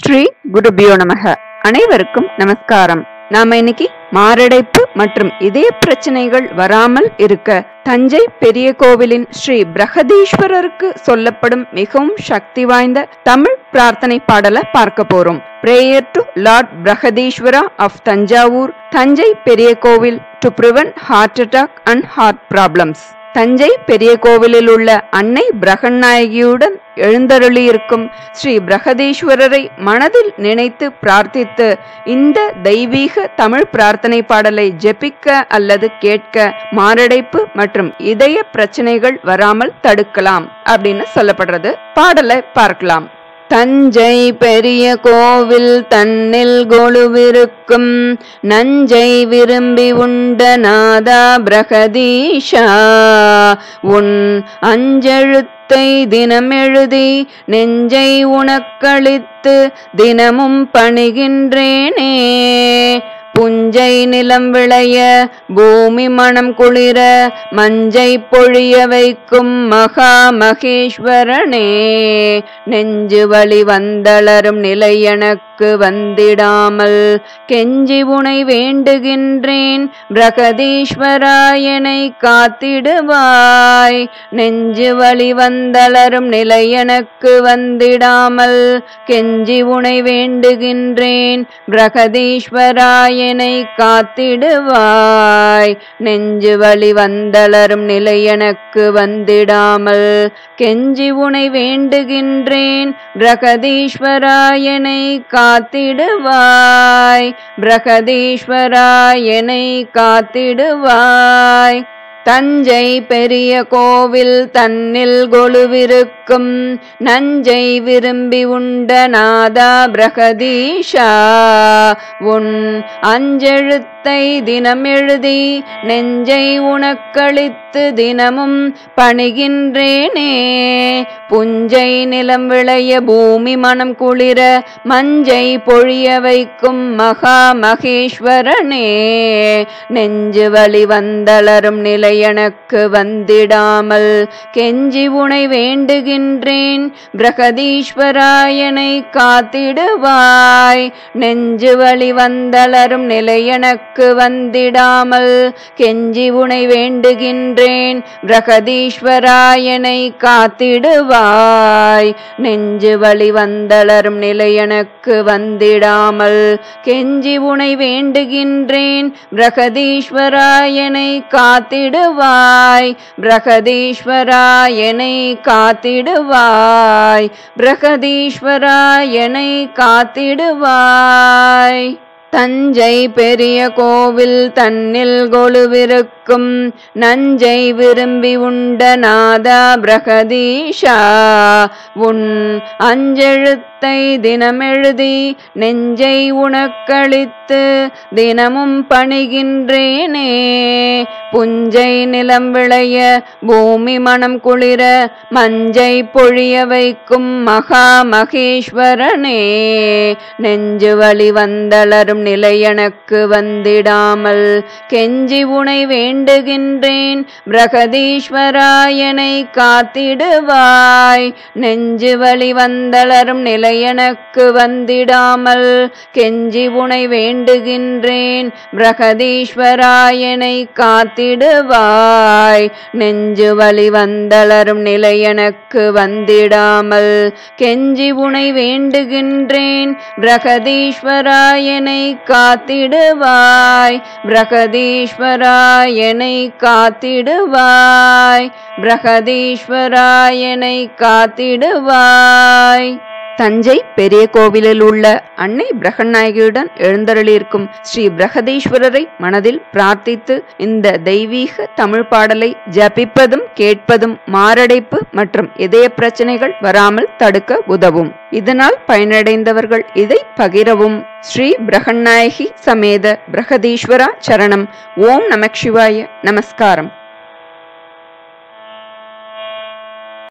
ஸ்ரீ குருபியோ நமக அனைவருக்கும் நமஸ்காரம் நாம இன்னைக்கு மாரடைப்பு மற்றும் இதய பிரச்சனைகள் வராமல் இருக்க தஞ்சை பெரிய கோவிலின் ஸ்ரீ பிரகதீஸ்வரருக்கு சொல்லப்படும் மிகவும் சக்தி வாய்ந்த தமிழ் பிரார்த்தனை பாடலை பார்க்க போறோம் prayer to lord Brihadeeswara of Thanjavur Thanjai பெரிய கோவில் to prevent heart attack and heart problems Thanjai பெரிய கோவிலில் உள்ள அன்னை பிரகநாயகியுடன் எழுந்தருளியிருக்கும் ஸ்ரீ பிரகதீஸ்வரரை மனதில் நினைத்து பிரார்த்தித்து இந்த தெய்வீக தமிழ் பிரார்த்தனை பாடலை ஜெபிக்க அல்லது கேட்க மாரடைப்பு மற்றும் இதய பிரச்சனைகள் வராமல் தடுக்கலாம் அப்படின்னு சொல்லப்படுறது பாடலை பார்க்கலாம் தஞ்சை பெரிய கோவில் தன்னில் கொழுவிருக்கும் நஞ்சை விரும்பி உண்ட நாதா பிரகதீஷா உன் அஞ்செழுத்தை தினம் எழுதி நெஞ்சை உனக்களித்து தினமும் பணிகின்றேனே புஞ்சை நிலம் விளைய பூமி மணம் குளிர மஞ்சை பொழிய வைக்கும் மகா மகேஸ்வரனே நெஞ்சு வழி வந்தளரும் நிலை எனக்கு வந்திடாமல் கெஞ்சி உனை வேண்டுகின்றேன் பிரகதீஸ்வராயனை காத்திடுவாய் நெஞ்சு வழி வந்தளரும் நிலை எனக்கு வந்திடாமல் கெஞ்சி உனை வேண்டுகின்றேன் பிரகதீஸ்வராயனை காத்திடுவாய் நெஞ்சு வழி வந்தளரும் நிலை எனக்கு வந்திடாமல் கெஞ்சி உனை வேண்டுகின்றேன் பிரகதீஸ்வராயனை காத்திடுவாய் பிரகதீஸ்வராயனை காத்திடுவாய் தஞ்சை பெரிய கோவில் தன்னில் கொழுவிருக்கும் நஞ்சை விரும்பி உண்ட நாதா பிரகதீஷா உன் அஞ்செழுத்தை தினம் எழுதி நெஞ்சை உனக்களித்து தினமும் பணிகின்றேனே புஞ்சை நிலம் விளைய பூமி மனம் குளிர மஞ்சை பொழிய வைக்கும் மகா மகேஸ்வரனே நெஞ்சு வழி வந்தளரும் நிலை எனக்கு வந்திடாமல் கெஞ்சி உனை வேண்டுகின்றேன் பிரகதீஸ்வராயனை காத்திடுவாய் நெஞ்சு வழி வந்தளரும் நிலை எனக்கு வந்திடாமல் கெஞ்சி உனை வேண்டுகின்றேன் பிரகதீஸ்வராயனை காத்திடுவாய் நெஞ்சு வழி வந்தளரும் நிலை எனக்கு வந்திடாமல் கெஞ்சி உனை வேண்டுகின்றேன் பிரகதீஸ்வராயனை காத்திடுவாய் பிரகதீஸ்வராயனை காத்திடுவாய் பிரகதீஸ்வராயனை காத்திடுவாய் தஞ்சை பெரிய கோவில் தன்னில் கொழுவிருக்கும் நஞ்சை விரும்பி உண்ட நாதா பிரகதீஷா உன் அஞ்செழுத்தை தினம் எழுதி நெஞ்சை உனக்களித்து தினமும் பணிகின்றேனே புஞ்சை நிலம் விளைய பூமி மனம் குளிர மஞ்சை பொழிய வைக்கும் மகா மகேஸ்வரனே நெஞ்சு வழி வந்தளரும் நிலை எனக்கு வந்திடாமல் கெஞ்சி உனை வேண்டுகின்றேன் பிரகதீஸ்வராயனை காத்திடுவாய் நெஞ்சு வழி வந்தளரும் நிலை எனக்கு வந்திடாமல் கெஞ்சி உனை வேண்டுகின்றேன் பிரகதீஸ்வராயனை காத்திடுவாய் நெஞ்சு வழி வந்தளரும் நிலை எனக்கு வந்திடாமல் கெஞ்சி உனை வேண்டுகின்றேன் பிரகதீஸ்வராயனை காத்திடுவாய் பிரகதீஸ்வராயனை காத்திடுவாய் பிரகதீஸ்வராயனை காத்திடுவாய் தஞ்சை பெரிய கோவிலில் உள்ள அன்னை பிரகநாயகியுடன் எழுந்தருளியிருக்கும் ஸ்ரீ பிரகதீஸ்வரரை மனதில் பிரார்த்தித்து இந்த தெய்வீக தமிழ் பாடலை ஜபிப்பதும் கேட்பதும் மாரடைப்பு மற்றும் இதய பிரச்சனைகள் வராமல் தடுக்க உதவும் இதனால் பயனடைந்தவர்கள் இதை பகிரவும் ஸ்ரீ பிரகநாயகி சமேத பிரகதீஸ்வரா சரணம் ஓம் நமக் சிவாய நமஸ்காரம்